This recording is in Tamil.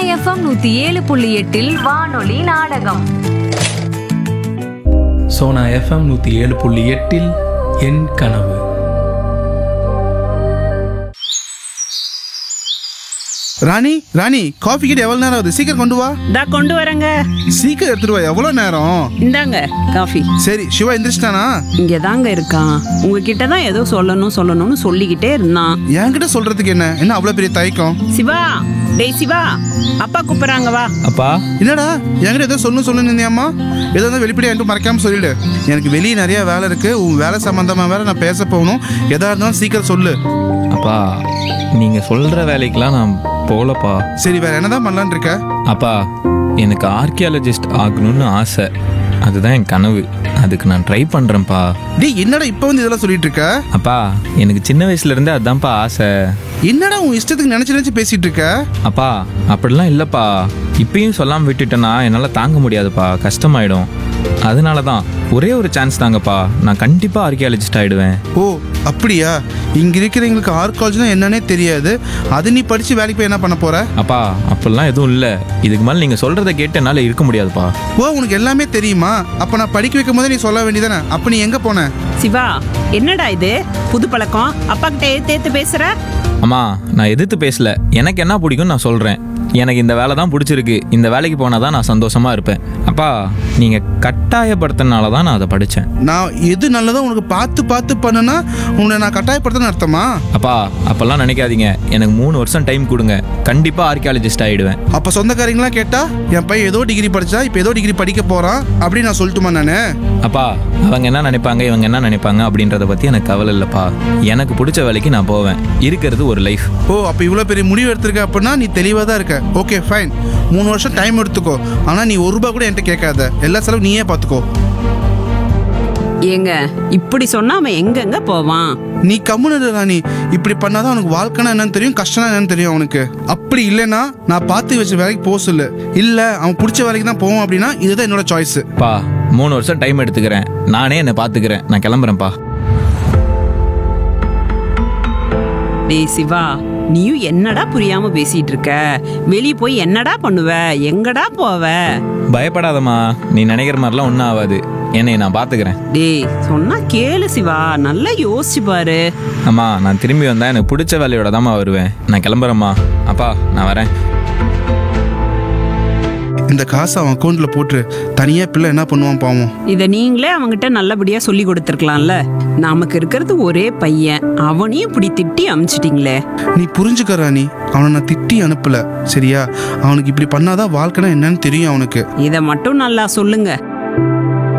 எஃப்எம் நூத்தி ஏழு புள்ளி எட்டில் வானொலி நாடகம் சோனா எஃப்எம் நூற்றி ஏழு புள்ளி எட்டில் என் கனவு ராணி ராணி காஃபி கிட்ட எவ்வளவு நேரம் ஆகுது சீக்கிரம் கொண்டு வா இந்தா கொண்டு வரேங்க சீக்கிரம் எடுத்துட்டு வா எவ்வளவு நேரம் இந்தாங்க காஃபி சரி சிவா எந்திரிச்சிட்டானா இங்க தாங்க இருக்கான் உங்ககிட்ட தான் ஏதோ சொல்லணும் சொல்லணும்னு சொல்லிக்கிட்டே இருந்தான் என்கிட்ட சொல்றதுக்கு என்ன என்ன அவ்வளவு பெரிய தயக்கம் சிவா டேய் சிவா அப்பா கூப்பிடுறாங்க வா அப்பா என்னடா என்கிட்ட ஏதோ சொல்லணும் சொல்லணும் இருந்தியாம்மா ஏதோ இருந்தா வெளிப்படையா என்கிட்ட மறைக்காம சொல்லிடு எனக்கு வெளியே நிறைய வேலை இருக்கு உன் வேலை சம்பந்தமா வேற நான் பேச போகணும் எதா இருந்தாலும் சீக்கிரம் சொல்லு அப்பா நீங்க சொல்ற வேலைக்கெல்லாம் நான் போகலப்பா சரி வேற என்னதான் பண்ணலான்னு இருக்க அப்பா எனக்கு ஆர்கியாலஜிஸ்ட் ஆகணும்னு ஆசை அதுதான் என் கனவு அதுக்கு நான் ட்ரை பண்றேன்ப்பா டேய் என்னடா இப்ப வந்து இதெல்லாம் சொல்லிட்டு இருக்க அப்பா எனக்கு சின்ன வயசுல இருந்தே அதான்ப்பா ஆசை என்னடா உன் இஷ்டத்துக்கு நினைச்சு நினைச்சு பேசிட்டு இருக்க அப்பா அப்படிலாம் இல்லைப்பா இப்பயும் சொல்லாமல் விட்டுட்டேன்னா என்னால் தாங்க முடியாதுப்பா கஷ்டமாயிடும் அதனால தான் ஒரே ஒரு சான்ஸ் தாங்கப்பா நான் கண்டிப்பாக ஆர்கியாலஜிஸ்ட் ஆயிடுவேன் ஓ அப்படியா இங்க இருக்கிறவங்களுக்கு ஆர்காலஜினா என்னன்னே தெரியாது அது நீ படிச்சு வேலைக்கு போய் என்ன பண்ண போற அப்பா அப்படிலாம் எதுவும் இல்லை இதுக்கு மேலே நீங்கள் சொல்கிறத கேட்டு என்னால் இருக்க முடியாதுப்பா ஓ உனக்கு எல்லாமே தெரியுமா அப்ப நான் படிக்க வைக்கும் போதே நீ சொல்ல வேண்டியதானே அப்ப நீ எங்க போன சிவா என்னடா இது புது பழக்கம் அப்பா கிட்ட ஏத்து ஏத்து பேசுற அம்மா நான் எதிர்த்து பேசல எனக்கு என்ன பிடிக்கும்னு நான் சொல்கிறேன் எனக்கு இந்த வேலை தான் பிடிச்சிருக்கு இந்த வேலைக்கு போனால் தான் நான் சந்தோஷமாக இருப்பேன் அப்பா நீங்கள் கட்டாயப்படுத்தினால தான் நான் அதை படித்தேன் நான் எது நல்லதோ உனக்கு பார்த்து பார்த்து பண்ணுனா உன்னை நான் கட்டாயப்படுத்தன்னு அர்த்தமா அப்பா அப்போல்லாம் நினைக்காதீங்க எனக்கு மூணு வருஷம் டைம் கொடுங்க கண்டிப்பாக ஆர்கியாலஜிஸ்ட் ஆகிடுவேன் அப்ப சொந்தக்காரங்களாம் கேட்டா என் பையன் ஏதோ டிகிரி படிச்சா இப்ப ஏதோ டிகிரி படிக்க போறான் அப்படின்னு நான் சொல்லட்டுமா நானு அப்பா அவங்க என்ன நினைப்பாங்க இவங்க என்ன நினைப்பாங்க அப்படின்றத பற்றி எனக்கு கவலை இல்லைப்பா எனக்கு பிடிச்ச வேலைக்கு நான் போவேன் இருக்கிறது ஒரு லைஃப் ஓ அப்ப இவ்வளவு பெரிய முடிவு எடுத்திருக்க அப்படின்னா நீ தெளிவா தான் இருக்க ஓகே ஃபைன் மூணு வருஷம் டைம் எடுத்துக்கோ ஆனா நீ ஒரு ரூபாய் கூட என்கிட்ட கேட்காத எல்லா செலவும் நீயே பாத்துக்கோ ஏங்க இப்படி சொன்னா அவன் எங்கெங்க போவான் நீ கம்முனு ராணி இப்படி பண்ணாதான் அவனுக்கு வாழ்க்கைனா என்னன்னு தெரியும் கஷ்டம்னா என்னன்னு தெரியும் அவனுக்கு அப்படி இல்லைன்னா நான் பார்த்து வச்ச வேலைக்கு போக சொல்லு இல்ல அவன் பிடிச்ச வேலைக்கு தான் போவான் அப்படின்னா இதுதான் என்னோட சாய்ஸ் பா மூணு வருஷம் டைம் எடுத்துக்கிறேன் நானே என்னை பார்த்துக்கிறேன் நான் கிளம்புறேன்ப்பா டேய் சிவா நீயும் என்னடா புரியாம பேசிட்டு இருக்க வெளிய போய் என்னடா பண்ணுவ எங்கடா போவ பயப்படாதம்மா நீ நினைக்கிற மாதிரிலாம் ஒன்றும் ஆகாது என்னை நான் பார்த்துக்கிறேன் டேய் சொன்னா கேளு சிவா நல்லா யோசிச்சு பாரு அம்மா நான் திரும்பி வந்தால் எனக்கு பிடிச்ச வேலையோட தாம்மா வருவேன் நான் கிளம்புறேம்மா அப்பா நான் வரேன் இந்த காசை அவன் அக்கௌண்ட்ல போட்டு தனியா பிள்ளை என்ன பண்ணுவான் பாவம் இத நீங்களே அவங்கிட்ட நல்லபடியா சொல்லி கொடுத்துருக்கலாம்ல நமக்கு இருக்கிறது ஒரே பையன் அவனையும் இப்படி திட்டி அமிச்சிட்டீங்களே நீ புரிஞ்சுக்க ராணி அவனை நான் திட்டி அனுப்பல சரியா அவனுக்கு இப்படி பண்ணாதான் வாழ்க்கைனா என்னன்னு தெரியும் அவனுக்கு இத மட்டும் நல்லா சொல்லுங்க